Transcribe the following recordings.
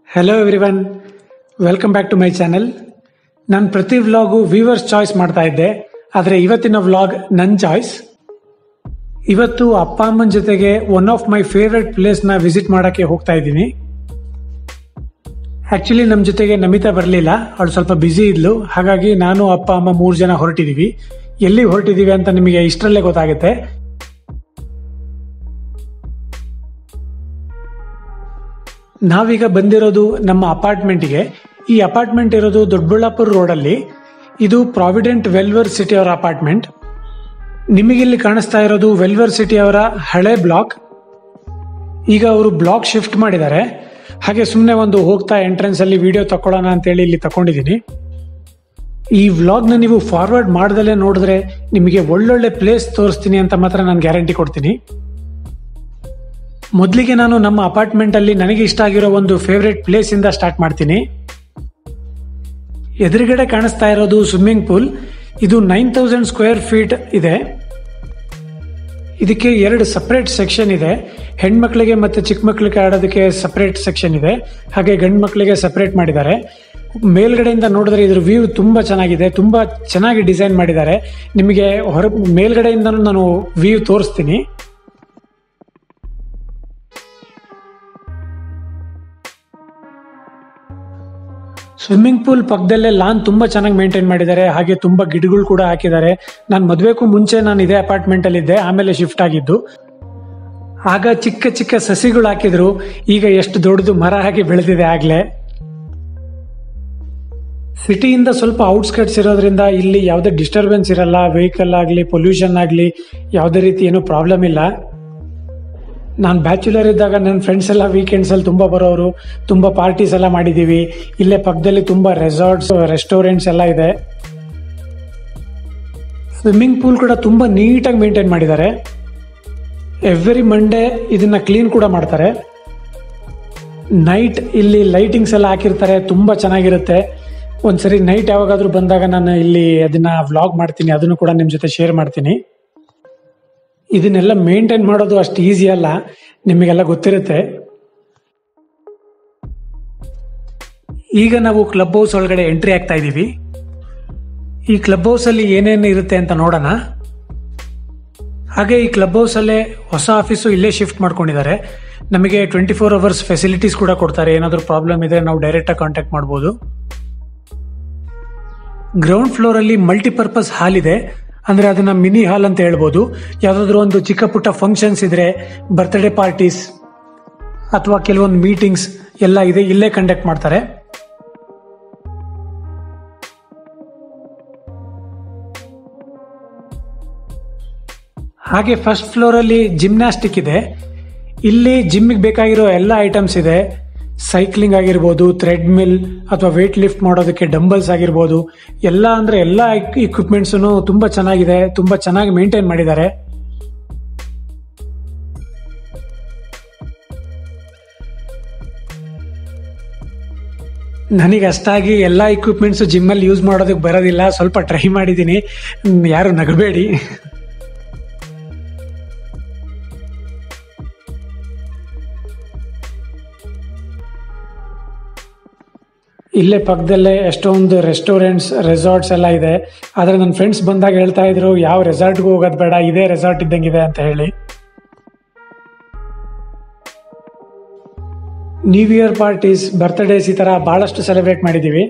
hello everyone welcome back to my channel ನಾನು ಪ್ರತಿ vlog viewers choice ಮಾಡ್ತಾ ಇದ್ದೆ ಆದರೆ ಇವತ್ತಿನ ವ್ಲಾಗ್ ನನ್ನ ಚಾಯ್ಸ್ ಇವತ್ತು ಅಪ್ಪ ಅಮ್ಮನ ಜೊತೆಗೆ ಒನ್ ಆಫ್ ಮೈ ಫೇವ್ರೆಟ್ ಪ್ಲೇಸ್ನ ವಿಸಿಟ್ ಮಾಡೋಕ್ಕೆ ಹೋಗ್ತಾ ಇದ್ದೀನಿ ಆ್ಯಕ್ಚುಲಿ ನಮ್ಮ ಜೊತೆಗೆ ನಮಿತಾ ಬರಲಿಲ್ಲ ಅವಳು ಸ್ವಲ್ಪ ಬ್ಯುಸಿ ಇದ್ಲು ಹಾಗಾಗಿ ನಾನು ಅಪ್ಪ ಅಮ್ಮ ಮೂರು ಜನ ಹೊರಟಿದ್ದೀವಿ ಎಲ್ಲಿ ಹೊರಟಿದ್ದೀವಿ ಅಂತ ನಿಮಗೆ ಇಷ್ಟರಲ್ಲೇ ಗೊತ್ತಾಗುತ್ತೆ ನಾವೀಗ ಬಂದಿರೋದು ನಮ್ಮ ಅಪಾರ್ಟ್ಮೆಂಟ್ಗೆ ಈ ಅಪಾರ್ಟ್ಮೆಂಟ್ ಇರೋದು ದೊಡ್ಡಬಳ್ಳಾಪುರ ರೋಡಲ್ಲಿ ಇದು ಪ್ರಾವಿಡೆಂಟ್ ವೆಲ್ವರ್ ಸಿಟಿ ಅವರ ಅಪಾರ್ಟ್ಮೆಂಟ್ ನಿಮಗಿಲ್ಲಿ ಕಾಣಿಸ್ತಾ ಇರೋದು ವೆಲ್ವರ್ ಸಿಟಿ ಅವರ ಹಳೆ ಬ್ಲಾಕ್ ಈಗ ಅವರು ಬ್ಲಾಕ್ ಶಿಫ್ಟ್ ಮಾಡಿದ್ದಾರೆ ಹಾಗೆ ಸುಮ್ಮನೆ ಒಂದು ಹೋಗ್ತಾ ಎಂಟ್ರೆನ್ಸ್ ಅಲ್ಲಿ ವಿಡಿಯೋ ತಗೊಳ್ಳೋಣ ಅಂತೇಳಿ ಇಲ್ಲಿ ತಗೊಂಡಿದ್ದೀನಿ ಈ ವ್ಲಾಗ್ನ ನೀವು ಫಾರ್ವರ್ಡ್ ಮಾಡ್ದಲೇ ನೋಡಿದ್ರೆ ನಿಮಗೆ ಒಳ್ಳೊಳ್ಳೆ ಪ್ಲೇಸ್ ತೋರಿಸ್ತೀನಿ ಅಂತ ಮಾತ್ರ ನಾನು ಗ್ಯಾರಂಟಿ ಕೊಡ್ತೀನಿ ಮೊದಲಿಗೆ ನಾನು ನಮ್ಮ ಅಪಾರ್ಟ್ಮೆಂಟ್ ಅಲ್ಲಿ ನನಗೆ ಇಷ್ಟ ಆಗಿರೋ ಒಂದು ಫೇವ್ರೆಟ್ ಪ್ಲೇಸ್ ಇಂದ ಸ್ಟಾರ್ಟ್ ಮಾಡ್ತೀನಿ ಎದುರುಗಡೆ ಕಾಣಿಸ್ತಾ ಇರೋದು ಸ್ವಿಮ್ಮಿಂಗ್ ಪೂಲ್ ಇದು ನೈನ್ ತೌಸಂಡ್ ಸ್ಕ್ವೇರ್ ಫೀಟ್ ಇದೆ ಇದಕ್ಕೆ ಎರಡು ಸಪರೇಟ್ ಸೆಕ್ಷನ್ ಇದೆ ಹೆಣ್ಮಕ್ಳಿಗೆ ಮತ್ತೆ ಚಿಕ್ಕ ಮಕ್ಳಿಗೆ ಆಡೋದಕ್ಕೆ ಸಪರೇಟ್ ಸೆಕ್ಷನ್ ಇದೆ ಹಾಗೆ ಗಂಡು ಮಕ್ಕಳಿಗೆ ಸಪರೇಟ್ ಮಾಡಿದ್ದಾರೆ ಮೇಲ್ಗಡೆಯಿಂದ ನೋಡಿದ್ರೆ ಇದ್ರ ವ್ಯೂ ತುಂಬಾ ಚೆನ್ನಾಗಿದೆ ತುಂಬಾ ಚೆನ್ನಾಗಿ ಡಿಸೈನ್ ಮಾಡಿದ್ದಾರೆ ನಿಮಗೆ ಹೊರ ಮೇಲ್ಗಡೆಯಿಂದನೂ ನಾನು ವ್ಯೂ ತೋರಿಸ್ತೀನಿ ಸ್ವಿಮ್ಮಿಂಗ್ ಪೂಲ್ ಪಕ್ಕದಲ್ಲೇ ಲಾನ್ ತುಂಬಾ ಚೆನ್ನಾಗಿ ಮೇಂಟೈನ್ ಮಾಡಿದ್ದಾರೆ ಹಾಗೆ ತುಂಬಾ ಗಿಡಗಳು ಕೂಡ ಹಾಕಿದ್ದಾರೆ ನಾನು ಮದುವೆಗೂ ಮುಂಚೆ ನಾನು ಇದೇ ಅಪಾರ್ಟ್ಮೆಂಟ್ ಅಲ್ಲಿ ಇದ್ದೆ ಆಮೇಲೆ ಶಿಫ್ಟ್ ಆಗಿದ್ದು ಆಗ ಚಿಕ್ಕ ಚಿಕ್ಕ ಸಸಿಗಳು ಹಾಕಿದ್ರು ಈಗ ಎಷ್ಟು ದೊಡ್ಡದು ಮರ ಹಾಕಿ ಬೆಳೆದಿದೆ ಆಗ್ಲೇ ಸಿಟಿಯಿಂದ ಸ್ವಲ್ಪ ಔಟ್ಸ್ಕಟ್ಸ್ ಇರೋದ್ರಿಂದ ಇಲ್ಲಿ ಯಾವುದೇ ಡಿಸ್ಟರ್ಬೆನ್ಸ್ ಇರಲ್ಲ ವೆಹಿಕಲ್ ಆಗಲಿ ಪೊಲ್ಯೂಷನ್ ಆಗಲಿ ಯಾವುದೇ ರೀತಿ ಏನೂ ಪ್ರಾಬ್ಲಮ್ ಇಲ್ಲ ನಾನು ಬ್ಯಾಚುಲರ್ ಇದ್ದಾಗ ನನ್ನ ಫ್ರೆಂಡ್ಸ್ ಎಲ್ಲ ವೀಕೆಂಡ್ಸ್ ಅಲ್ಲಿ ತುಂಬಾ ಬರೋರು ತುಂಬಾ ಪಾರ್ಟೀಸ್ ಎಲ್ಲ ಮಾಡಿದೀವಿ ಇಲ್ಲೇ ಪಕ್ಕದಲ್ಲಿ ತುಂಬಾ ರೆಸಾರ್ಟ್ಸ್ ರೆಸ್ಟೋರೆಂಟ್ಸ್ ಎಲ್ಲ ಇದೆ ಸ್ವಿಮ್ಮಿಂಗ್ ಪೂಲ್ ಕೂಡ ತುಂಬಾ ನೀಟಾಗಿ ಮೇಂಟೈನ್ ಮಾಡಿದ್ದಾರೆ ಎವ್ರಿ ಮಂಡೇ ಇದನ್ನ ಕ್ಲೀನ್ ಕೂಡ ಮಾಡ್ತಾರೆ ನೈಟ್ ಇಲ್ಲಿ ಲೈಟಿಂಗ್ಸ್ ಎಲ್ಲ ಹಾಕಿರ್ತಾರೆ ತುಂಬಾ ಚೆನ್ನಾಗಿರುತ್ತೆ ಒಂದ್ಸರಿ ನೈಟ್ ಯಾವಾಗಾದ್ರೂ ಬಂದಾಗ ನಾನು ಇಲ್ಲಿ ಅದನ್ನ ವ್ಲಾಗ್ ಮಾಡ್ತೀನಿ ಅದನ್ನು ಕೂಡ ನಿಮ್ ಜೊತೆ ಶೇರ್ ಮಾಡ್ತೀನಿ ಇದನ್ನೆಲ್ಲ ಮೇಂಟೈನ್ ಮಾಡೋದು ಅಷ್ಟು ಈಸಿ ಅಲ್ಲ ನಿಮಗೆಲ್ಲ ಗೊತ್ತಿರುತ್ತೆ ಈಗ ನಾವು ಕ್ಲಬ್ ಹೌಸ್ ಒಳಗಡೆ ಎಂಟ್ರಿ ಆಗ್ತಾ ಇದ್ದೀವಿ ಈ ಕ್ಲಬ್ ಹೌಸ್ ಅಲ್ಲಿ ಏನೇನು ಇರುತ್ತೆ ಅಂತ ನೋಡೋಣ ಹಾಗೆ ಈ ಕ್ಲಬ್ ಹೌಸ್ ಅಲ್ಲೇ ಹೊಸ ಆಫೀಸು ಇಲ್ಲೇ ಶಿಫ್ಟ್ ಮಾಡ್ಕೊಂಡಿದ್ದಾರೆ ನಮಗೆ ಟ್ವೆಂಟಿ ಫೋರ್ ಅವರ್ಸ್ ಫೆಸಿಲಿಟೀಸ್ ಕೂಡ ಕೊಡ್ತಾರೆ ಏನಾದರೂ ಪ್ರಾಬ್ಲಮ್ ಇದ್ರೆ ನಾವು ಡೈರೆಕ್ಟಾಗಿ ಕಾಂಟ್ಯಾಕ್ಟ್ ಮಾಡ್ಬೋದು ಗ್ರೌಂಡ್ ಫ್ಲೋರ್ ಅಲ್ಲಿ ಮಲ್ಟಿಪರ್ಪಸ್ ಹಾಲ್ ಇದೆ ಅಂದ್ರೆ ಅದನ್ನ ಮಿನಿ ಹಾಲ್ ಅಂತ ಹೇಳ್ಬೋದು ಯಾವ್ದಾದ್ರು ಒಂದು ಚಿಕ್ಕ ಪುಟ್ಟ ಫಂಕ್ಷನ್ಸ್ ಇದ್ರೆ ಬರ್ತ್ಡೇ ಪಾರ್ಟೀಸ್ ಅಥವಾ ಕೆಲವೊಂದು ಮೀಟಿಂಗ್ಸ್ ಎಲ್ಲ ಇದೆ ಇಲ್ಲೇ ಕಂಡಕ್ಟ್ ಮಾಡ್ತಾರೆ ಹಾಗೆ ಫಸ್ಟ್ ಫ್ಲೋರ್ ಅಲ್ಲಿ ಜಿಮ್ನಾಸ್ಟಿಕ್ ಇದೆ ಇಲ್ಲಿ ಜಿಮ್ಮಿಗೆ ಬೇಕಾಗಿರೋ ಎಲ್ಲ ಐಟಮ್ಸ್ ಇದೆ ಸೈಕ್ಲಿಂಗ್ ಆಗಿರ್ಬೋದು ಥ್ರೆಡ್ ಮಿಲ್ ಅಥವಾ ವೇಟ್ ಲಿಫ್ಟ್ ಮಾಡೋದಕ್ಕೆ ಡಂಬಲ್ಸ್ ಆಗಿರ್ಬೋದು ಎಲ್ಲ ಅಂದ್ರೆ ಎಲ್ಲ ಇಕ್ವಿಪ್ಮೆಂಟ್ಸ್ ತುಂಬಾ ಚೆನ್ನಾಗಿದೆ ತುಂಬಾ ಚೆನ್ನಾಗಿ ಮೇಂಟೈನ್ ಮಾಡಿದ್ದಾರೆ ನನಗೆ ಅಷ್ಟಾಗಿ ಎಲ್ಲ ಇಕ್ವಿಪ್ಮೆಂಟ್ಸ್ ಜಿಮ್ಮಲ್ಲಿ ಯೂಸ್ ಮಾಡೋದಕ್ಕೆ ಬರೋದಿಲ್ಲ ಸ್ವಲ್ಪ ಟ್ರೈ ಮಾಡಿದ್ದೀನಿ ಹ್ಮ್, ಯಾರು ನಗಬೇಡಿ ಇಲ್ಲೇ ಪಕ್ಕದಲ್ಲೇ ಎಷ್ಟೊಂದು ರೆಸ್ಟೋರೆಂಟ್ಸ್ ರೆಸಾರ್ಟ್ಸ್ ಎಲ್ಲ ಇದೆ ಆದ್ರೆ ನನ್ನ ಫ್ರೆಂಡ್ಸ್ ಬಂದಾಗ ಹೇಳ್ತಾ ಇದ್ರು ಯಾವ ರೆಸಾರ್ಟ್ಗೂ ಹೋಗೋದು ಬೇಡ ಇದೇ ರೆಸಾರ್ಟ್ ಇದ್ದಂಗಿದೆ ಅಂತ ಹೇಳಿ ನ್ಯೂ ಇಯರ್ ಪಾರ್ಟೀಸ್ ಬರ್ತ್ಡೇಸ್ ಈ ತರ ಬಹಳಷ್ಟು ಸೆಲೆಬ್ರೇಟ್ ಮಾಡಿದೀವಿ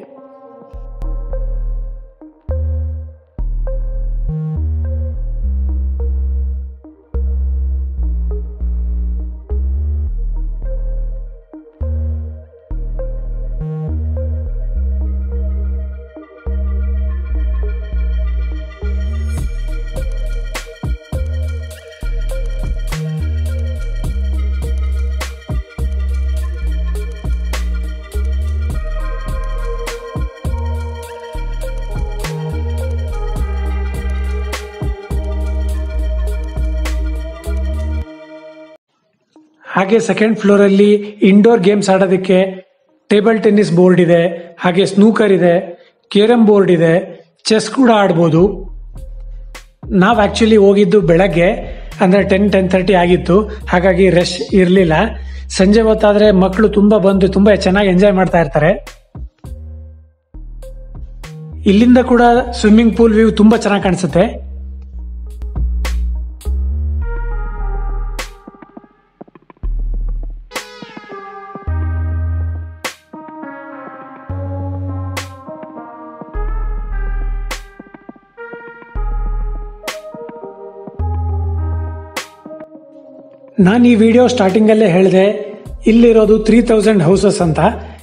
ಹಾಗೆ ಸೆಕೆಂಡ್ ಫ್ಲೋರ್ ಅಲ್ಲಿ ಇಂಡೋರ್ ಗೇಮ್ಸ್ ಆಡೋದಕ್ಕೆ ಟೇಬಲ್ ಟೆನ್ನಿಸ್ ಬೋರ್ಡ್ ಇದೆ ಹಾಗೆ ಸ್ನೂಕರ್ ಇದೆ ಕೇರಂ ಬೋರ್ಡ್ ಇದೆ ಚೆಸ್ ಕೂಡ ಆಡ್ಬೋದು ನಾವು ಆಕ್ಚುಲಿ ಹೋಗಿದ್ದು ಬೆಳಗ್ಗೆ ಅಂದ್ರೆ ಟೆನ್ ಟೆನ್ ತರ್ಟಿ ಆಗಿತ್ತು ಹಾಗಾಗಿ ರಶ್ ಇರಲಿಲ್ಲ ಸಂಜೆ ಹೊತ್ತಾದ್ರೆ ಮಕ್ಕಳು ತುಂಬಾ ಬಂದು ತುಂಬಾ ಚೆನ್ನಾಗಿ ಎಂಜಾಯ್ ಮಾಡ್ತಾ ಇರ್ತಾರೆ ಇಲ್ಲಿಂದ ಕೂಡ ಸ್ವಿಮ್ಮಿಂಗ್ ಪೂಲ್ ವ್ಯೂ ತುಂಬಾ ಚೆನ್ನಾಗಿ ಕಾಣಿಸುತ್ತೆ ನಾನು ಈ ವಿಡಿಯೋ ಸ್ಟಾರ್ಟಿಂಗಲ್ಲೇ ಹೇಳಿದೆ ಇಲ್ಲಿರೋದು ತ್ರೀ ತೌಸಂಡ್ ಹೌಸಸ್ ಅಂತ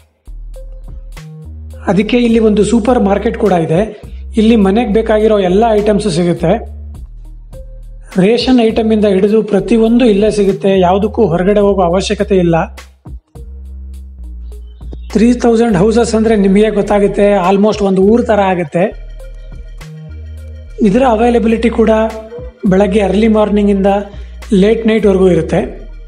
ಅದಕ್ಕೆ ಇಲ್ಲಿ ಒಂದು ಸೂಪರ್ ಮಾರ್ಕೆಟ್ ಕೂಡ ಇದೆ ಇಲ್ಲಿ ಮನೆಗೆ ಬೇಕಾಗಿರೋ ಎಲ್ಲ ಐಟಮ್ಸ್ ಸಿಗುತ್ತೆ ರೇಷನ್ ಐಟಮ್ ಇಂದ ಹಿಡಿದು ಪ್ರತಿಯೊಂದು ಇಲ್ಲೇ ಸಿಗುತ್ತೆ ಯಾವುದಕ್ಕೂ ಹೊರಗಡೆ ಹೋಗೋ ಅವಶ್ಯಕತೆ ಇಲ್ಲ ತ್ರೀ ತೌಸಂಡ್ ಹೌಸಸ್ ಅಂದ್ರೆ ನಿಮಗೆ ಗೊತ್ತಾಗುತ್ತೆ ಆಲ್ಮೋಸ್ಟ್ ಒಂದು ಊರ್ ತರ ಆಗುತ್ತೆ ಇದರ ಅವೈಲಬಿಲಿಟಿ ಕೂಡ ಬೆಳಗ್ಗೆ ಅರ್ಲಿ ಮಾರ್ನಿಂಗ್ ಇಂದ ಲೇಟ್ ನೈಟ್ವರೆಗೂ ಇರುತ್ತೆ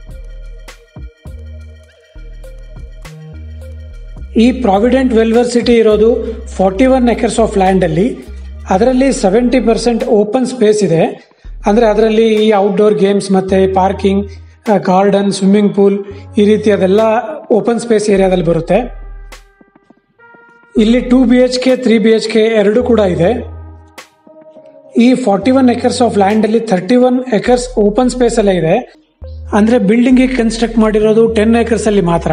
ಈ ಪ್ರಾವಿಡೆಂಟ್ ವೆಲ್ವರ್ ಸಿಟಿ ಇರೋದು forty one acres of land ಅಲ್ಲಿ ಅದರಲ್ಲಿ ಸೆವೆಂಟಿ ಪರ್ಸೆಂಟ್ ಓಪನ್ ಸ್ಪೇಸ್ ಇದೆ ಅಂದ್ರೆ ಅದರಲ್ಲಿ ಈ ಔಟ್ಡೋರ್ ಗೇಮ್ಸ್ ಮತ್ತೆ ಪಾರ್ಕಿಂಗ್ ಗಾರ್ಡನ್ ಸ್ವಿಮ್ಮಿಂಗ್ ಪೂಲ್ ಈ ರೀತಿ ಅದೆಲ್ಲ ಓಪನ್ ಸ್ಪೇಸ್ ಏರಿಯಾದಲ್ಲಿ ಬರುತ್ತೆ ಇಲ್ಲಿ two B H K three B H K ಎರಡು ಕೂಡ ಇದೆ ಈ forty one acres of land ಅಲ್ಲಿ thirty one acres open space ಅಲ್ಲೇ ಇದೆ ಅಂದ್ರೆ ಬಿಲ್ಡಿಂಗ್ ಕನ್ಸ್ಟ್ರಕ್ಟ್ ಮಾಡಿರೋದು ಟೆನ್ ಏಕರ್ಸ್ ಅಲ್ಲಿ ಮಾತ್ರ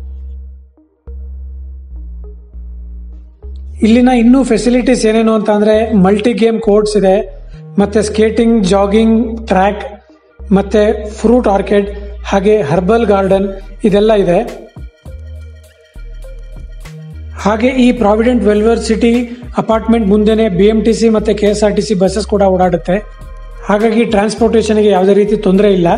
ಇಲ್ಲಿನ ಇನ್ನೂ ಫೆಸಿಲಿಟೀಸ್ ಏನೇನು ಅಂತ ಅಂದ್ರೆ ಮಲ್ಟಿ ಗೇಮ್ ಕೋರ್ಟ್ಸ್ ಇದೆ ಮತ್ತೆ ಸ್ಕೇಟಿಂಗ್ ಜಾಗಿಂಗ್ ಟ್ರ್ಯಾಕ್ ಮತ್ತೆ ಫ್ರೂಟ್ ಆರ್ಕಿಡ್ ಹಾಗೆ ಹರ್ಬಲ್ ಗಾರ್ಡನ್ ಇದೆಲ್ಲ ಇದೆ ಹಾಗೆ ಈ ಪ್ರಾವಿಡೆಂಟ್ ವೆಲ್ವೇರ್ ಸಿಟಿ ಅಪಾರ್ಟ್ಮೆಂಟ್ ಮುಂದೆನೆ ಬಿ ಎಂ ಟಿ ಸಿ ಮತ್ತೆ K S R T C buses ಕೂಡ ಓಡಾಡುತ್ತೆ ಹಾಗಾಗಿ ಟ್ರಾನ್ಸ್ಪೋರ್ಟೇಷನ್ಗೆ ಯಾವುದೇ ರೀತಿ ತೊಂದರೆ ಇಲ್ಲ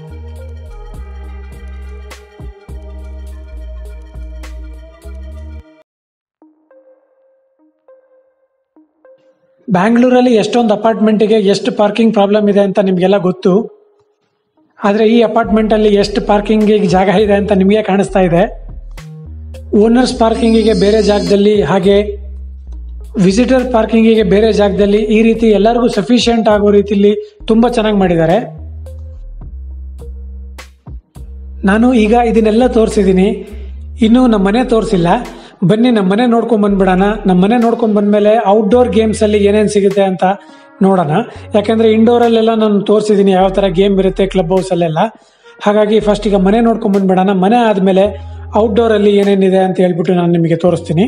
ಬ್ಯಾಂಗ್ಳೂರಲ್ಲಿ ಎಷ್ಟೊಂದು ಅಪಾರ್ಟ್ಮೆಂಟಿಗೆ ಎಷ್ಟು ಪಾರ್ಕಿಂಗ್ ಪ್ರಾಬ್ಲಮ್ ಇದೆ ಅಂತ ನಿಮಗೆಲ್ಲ ಗೊತ್ತು ಆದರೆ ಈ ಅಪಾರ್ಟ್ಮೆಂಟ್ ಅಲ್ಲಿ ಎಷ್ಟು ಪಾರ್ಕಿಂಗ್ ಜಾಗ ಇದೆ ಅಂತ ನಿಮಗೆ ಕಾಣಿಸ್ತಾ ಇದೆ ಓನರ್ಸ್ ಪಾರ್ಕಿಂಗಿಗೆ ಬೇರೆ ಜಾಗದಲ್ಲಿ ಹಾಗೆ ವಿಸಿಟರ್ ಪಾರ್ಕಿಂಗಿಗೆ ಬೇರೆ ಜಾಗದಲ್ಲಿ ಈ ರೀತಿ ಎಲ್ಲರಿಗೂ ಸಫಿಶಿಯಂಟ್ ಆಗೋ ರೀತಿಲಿ ತುಂಬಾ ಚೆನ್ನಾಗಿ ಮಾಡಿದ್ದಾರೆ ನಾನು ಈಗ ಇದನ್ನೆಲ್ಲ ತೋರಿಸಿದ್ದೀನಿ ಇನ್ನು ನಮ್ಮ ಮನೆ ತೋರಿಸಿಲ್ಲ ಬನ್ನಿ ನಮ್ಮ ಮನೆ ನೋಡ್ಕೊಂಡ್ ಬಂದ್ಬಿಡೋಣ ನಮ್ಮ ಮನೆ ನೋಡ್ಕೊಂಡ್ ಬಂದ್ಮೇಲೆ ಔಟ್ಡೋರ್ ಗೇಮ್ಸ್ ಅಲ್ಲಿ ಏನೇನು ಸಿಗುತ್ತೆ ಅಂತ ನೋಡೋಣ ಯಾಕಂದ್ರೆ ಇಂಡೋರ್ ಅಲ್ಲೆಲ್ಲ ನಾನು ತೋರಿಸಿದ್ದೀನಿ ಯಾವ ತರ ಗೇಮ್ ಇರುತ್ತೆ ಕ್ಲಬ್ ಹೌಸ್ ಅಲ್ಲೆಲ್ಲ ಹಾಗಾಗಿ ಫಸ್ಟ್ ಈಗ ಮನೆ ನೋಡ್ಕೊಂಡ್ ಬಂದ್ಬಿಡೋಣ ಮನೆ ಆದ್ಮೇಲೆ ಔಟ್ಡೋರ್ ಅಲ್ಲಿ ಏನೇನಿದೆ ಅಂತ ಹೇಳ್ಬಿಟ್ಟು ನಾನು ನಿಮಗೆ ತೋರಿಸ್ತೀನಿ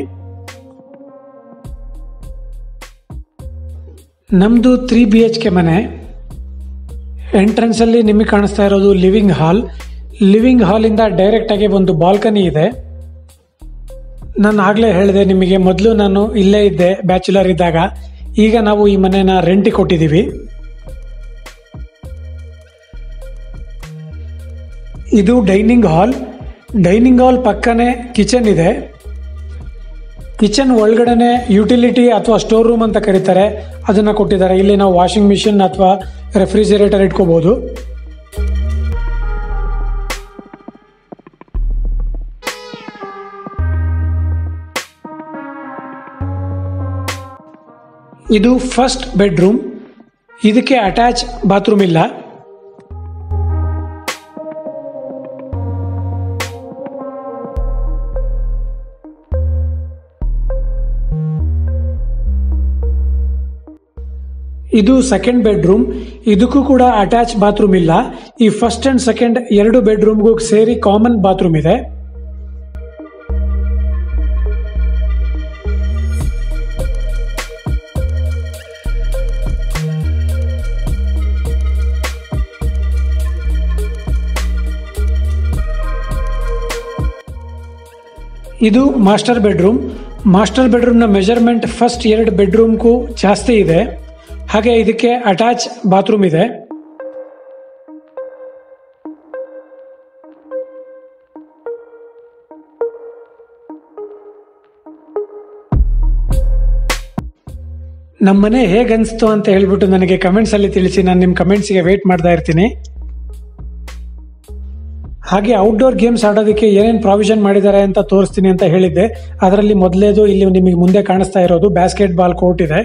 ನಮ್ದು ತ್ರೀ ಬಿ ಎಚ್ ಕೆ ಮನೆ ಎಂಟ್ರೆನ್ಸ್ ಅಲ್ಲಿ ನಿಮಗೆ ಕಾಣಿಸ್ತಾ ಇರೋದು ಲಿವಿಂಗ್ ಹಾಲ್ ಲಿವಿಂಗ್ ಹಾಲಿಂದ ಡೈರೆಕ್ಟ್ ಆಗಿ ಒಂದು ಬಾಲ್ಕನಿ ಇದೆ ನಾನು ಆಗ್ಲೇ ಹೇಳಿದೆ ನಿಮಗೆ ಮೊದಲು ನಾನು ಇಲ್ಲೇ ಇದ್ದೆ ಬ್ಯಾಚುಲರ್ ಇದ್ದಾಗ ಈಗ ನಾವು ಈ ಮನೆನ ರೆಂಟಿಗೆ ಕೊಟ್ಟಿದ್ದೀವಿ ಇದು ಡೈನಿಂಗ್ ಹಾಲ್ ಡೈನಿಂಗ್ ಹಾಲ್ ಪಕ್ಕನೇ ಕಿಚನ್ ಇದೆ ಕಿಚನ್ ಒಳಗಡೆನೆ ಯುಟಿಲಿಟಿ ಅಥವಾ ಸ್ಟೋರ್ ರೂಮ್ ಅಂತ ಕರೀತಾರೆ ಅದನ್ನ ಕೊಟ್ಟಿದ್ದಾರೆ ಇಲ್ಲಿ ನಾವು ವಾಷಿಂಗ್ ಮಿಷಿನ್ ಅಥವಾ ರೆಫ್ರಿಜರೇಟರ್ ಇಟ್ಕೋಬಹುದು ಇದು ಫಸ್ಟ್ ಬೆಡ್ರೂಮ್ ಇದಕ್ಕೆ ಅಟ್ಯಾಚ್ ಬಾತ್ರೂಮ್ ಇಲ್ಲ ಇದು ಸೆಕೆಂಡ್ ಬೆಡ್ರೂಮ್ ಇದಕ್ಕೂ ಕೂಡ ಅಟ್ಯಾಚ್ ಬಾತ್ರೂಮ್ ಇಲ್ಲ ಈ ಫಸ್ಟ್ ಅಂಡ್ ಸೆಕೆಂಡ್ ಎರಡು ಬೆಡ್ರೂಮ್ಗೂ ಸೇರಿ ಕಾಮನ್ ಬಾತ್ರೂಮ್ ಇದೆ ಇದು ಮಾಸ್ಟರ್ ಬೆಡ್ರೂಮ್ ಮಾಸ್ಟರ್ ಬೆಡ್ರೂಮ್ನ ಮೆಜರ್ಮೆಂಟ್ ಫಸ್ಟ್ ಎರಡು ಬೆಡ್ರೂಮ್ಗೂ ಜಾಸ್ತಿ ಇದೆ ಹಾಗೆ ಇದಕ್ಕೆ ಅಟ್ಯಾಚ್ ಬಾತ್ರೂಮ್ ಇದೆ ನಮ್ಮನೆ ಹೇಗೆ ಅನಿಸ್ತು ಅಂತ ಹೇಳ್ಬಿಟ್ಟು ನನಗೆ ಕಮೆಂಟ್ಸ್ ಅಲ್ಲಿ ತಿಳಿಸಿ ನಾನು ನಿಮ್ಮ ಕಮೆಂಟ್ಸ್ಗೆ ವೇಟ್ ಮಾಡ್ತಾ ಇರ್ತೀನಿ ಹಾಗೆ ಔಟ್ಡೋರ್ ಗೇಮ್ಸ್ ಆಡೋದಕ್ಕೆ ಏನೇನು ಪ್ರಾವಿಷನ್ ಮಾಡಿದ್ದಾರೆ ಅಂತ ತೋರಿಸ್ತೀನಿ ಅಂತ ಹೇಳಿದ್ದೆ ಅದರಲ್ಲಿ ಮೊದಲೇದು ಇಲ್ಲಿ ನಿಮಗೆ ಮುಂದೆ ಕಾಣಿಸ್ತಾ ಇರೋದು ಬ್ಯಾಸ್ಕೆಟ್ ಬಾಲ್ ಕೋರ್ಟ್ ಇದೆ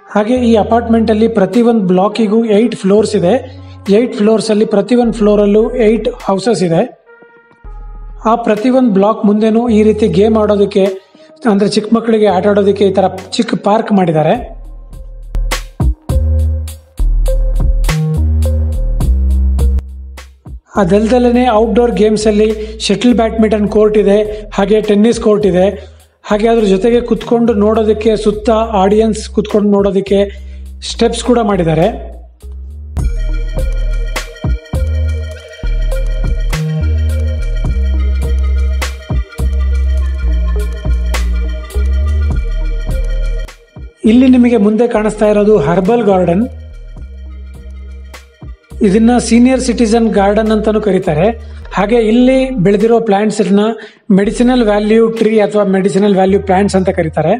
ಹಾಗೆ ಈ ಅಪಾರ್ಟ್ಮೆಂಟ್ ಅಲ್ಲಿ ಪ್ರತಿ ಒಂದು ಬ್ಲಾಕಿಗೂ ಏಟ್ ಫ್ಲೋರ್ಸ್ ಇದೆ ಏಟ್ ಫ್ಲೋರ್ಸ್ ಅಲ್ಲಿ ಪ್ರತಿ ಒಂದು ಫ್ಲೋರ್ ಅಲ್ಲೂ ಏಟ್ ಹೌಸಸ್ ಇದೆ ಆ ಪ್ರತಿ ಒಂದು ಬ್ಲಾಕ್ ಮುಂದೆನೂ ಈ ರೀತಿ ಗೇಮ್ ಆಡೋದಕ್ಕೆ ಅಂದ್ರೆ ಚಿಕ್ಕ ಮಕ್ಕಳಿಗೆ ಆಟ ಆಡೋದಕ್ಕೆ ಈ ತರ ಚಿಕ್ಕ ಪಾರ್ಕ್ ಮಾಡಿದ್ದಾರೆ ಅದಲ್ದಲ್ಲೇ ಔಟ್ಡೋರ್ ಗೇಮ್ಸ್ ಅಲ್ಲಿ ಶಟಲ್ ಬ್ಯಾಡ್ಮಿಂಟನ್ ಕೋರ್ಟ್ ಇದೆ ಹಾಗೆ ಟೆನ್ನಿಸ್ ಕೋರ್ಟ್ ಇದೆ ಹಾಗೆ ಅದ್ರ ಜೊತೆಗೆ ಕುತ್ಕೊಂಡು ನೋಡೋದಕ್ಕೆ ಸುತ್ತ ಆಡಿಯನ್ಸ್ ಕುತ್ಕೊಂಡು ನೋಡೋದಕ್ಕೆ ಸ್ಟೆಪ್ಸ್ ಕೂಡ ಮಾಡಿದ್ದಾರೆ ಇಲ್ಲಿ ನಿಮಗೆ ಮುಂದೆ ಕಾಣಿಸ್ತಾ ಇರೋದು ಹರ್ಬಲ್ ಗಾರ್ಡನ್ ಇದನ್ನ ಸೀನಿಯರ್ ಸಿಟಿಸನ್ ಗಾರ್ಡನ್ ಅಂತಾನೂ ಕರೀತಾರೆ ಹಾಗೆ ಇಲ್ಲಿ ಬೆಳೆದಿರೋ ಪ್ಲಾಂಟ್ಸ್ ಮೆಡಿಸಿನಲ್ ವ್ಯಾಲ್ಯೂ ಟ್ರೀ ಅಥವಾ ಮೆಡಿಸಿನಲ್ ವ್ಯಾಲ್ಯೂ ಪ್ಲಾಂಟ್ಸ್ ಅಂತ ಕರೀತಾರೆ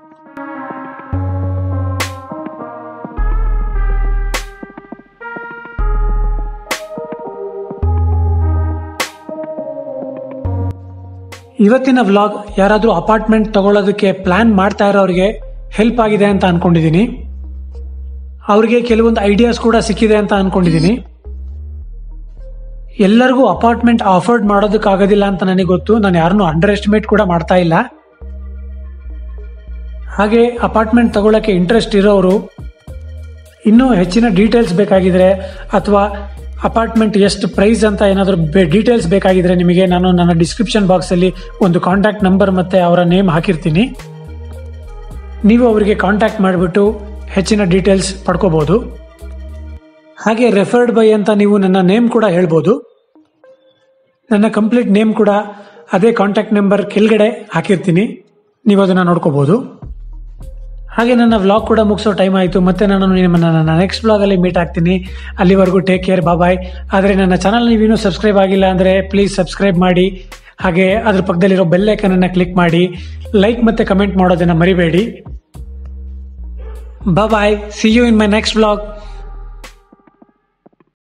ಇವತ್ತಿನ ವ್ಲಾಗ್ ಯಾರಾದರೂ ಅಪಾರ್ಟ್ಮೆಂಟ್ ತಗೊಳ್ಳೋದಕ್ಕೆ ಪ್ಲಾನ್ ಮಾಡ್ತಾ ಇರೋರಿಗೆ ಹೆಲ್ಪ್ ಆಗಿದೆ ಅಂತ ಅನ್ಕೊಂಡಿದ್ದೀನಿ ಅವ್ರಿಗೆ ಕೆಲವೊಂದು ಐಡಿಯಾಸ್ ಕೂಡ ಸಿಕ್ಕಿದೆ ಅಂತ ಅನ್ಕೊಂಡಿದ್ದೀನಿ ಎಲ್ಲರಿಗೂ ಅಪಾರ್ಟ್ಮೆಂಟ್ ಅಫೋರ್ಡ್ ಮಾಡೋದಕ್ಕಾಗೋದಿಲ್ಲ ಅಂತ ನನಗೆ ಗೊತ್ತು ನಾನು ಯಾರನ್ನೂ ಅಂಡರ್ ಎಸ್ಟಿಮೇಟ್ ಕೂಡ ಮಾಡ್ತಾ ಇಲ್ಲ ಹಾಗೆ ಅಪಾರ್ಟ್ಮೆಂಟ್ ತಗೊಳ್ಳೋಕ್ಕೆ ಇಂಟ್ರೆಸ್ಟ್ ಇರೋರು ಇನ್ನೂ ಹೆಚ್ಚಿನ ಡೀಟೇಲ್ಸ್ ಬೇಕಾಗಿದ್ರೆ ಅಥವಾ ಅಪಾರ್ಟ್ಮೆಂಟ್ ಎಷ್ಟು ಪ್ರೈಸ್ ಅಂತ ಏನಾದರೂ ಡೀಟೇಲ್ಸ್ ಬೇಕಾಗಿದ್ರೆ ನಿಮಗೆ ನಾನು ನನ್ನ ಡಿಸ್ಕ್ರಿಪ್ಷನ್ ಬಾಕ್ಸಲ್ಲಿ ಒಂದು ಕಾಂಟ್ಯಾಕ್ಟ್ ನಂಬರ್ ಮತ್ತು ಅವರ ನೇಮ್ ಹಾಕಿರ್ತೀನಿ ನೀವು ಅವರಿಗೆ ಕಾಂಟ್ಯಾಕ್ಟ್ ಮಾಡಿಬಿಟ್ಟು ಹೆಚ್ಚಿನ ಡೀಟೇಲ್ಸ್ ಪಡ್ಕೋಬಹುದು ಹಾಗೆ ರೆಫರ್ಡ್ ಬೈ ಅಂತ ನೀವು ನನ್ನ ನೇಮ್ ಕೂಡ ಹೇಳ್ಬೋದು ನನ್ನ ಕಂಪ್ಲೀಟ್ ನೇಮ್ ಕೂಡ ಅದೇ ಕಾಂಟ್ಯಾಕ್ಟ್ ನಂಬರ್ ಕೆಳಗಡೆ ಹಾಕಿರ್ತೀನಿ ನೀವು ಅದನ್ನು ನೋಡ್ಕೋಬಹುದು ಹಾಗೆ ನನ್ನ ವ್ಲಾಗ್ ಕೂಡ ಮುಗಿಸೋ ಟೈಮ್ ಆಯಿತು ಮತ್ತೆ ನಾನು ನಿಮ್ಮನ್ನು ನನ್ನ ನೆಕ್ಸ್ಟ್ ವ್ಲಾಗಲ್ಲಿ ಮೀಟ್ ಆಗ್ತೀನಿ ಅಲ್ಲಿವರೆಗೂ ಟೇಕ್ ಕೇರ್ ಬಾಯ್ ಆದರೆ ನನ್ನ ಚಾನಲ್ ನೀವಿನ್ನೂ ಸಬ್ಸ್ಕ್ರೈಬ್ ಆಗಿಲ್ಲ ಅಂದರೆ ಪ್ಲೀಸ್ ಸಬ್ಸ್ಕ್ರೈಬ್ ಮಾಡಿ ಹಾಗೆ ಅದ್ರ ಪಕ್ಕದಲ್ಲಿರೋ ಬೆಲ್ ಐಕನನ್ನು ಕ್ಲಿಕ್ ಮಾಡಿ ಲೈಕ್ ಮತ್ತು ಕಮೆಂಟ್ ಮಾಡೋದನ್ನು ಮರಿಬೇಡಿ bye see you in my next vlog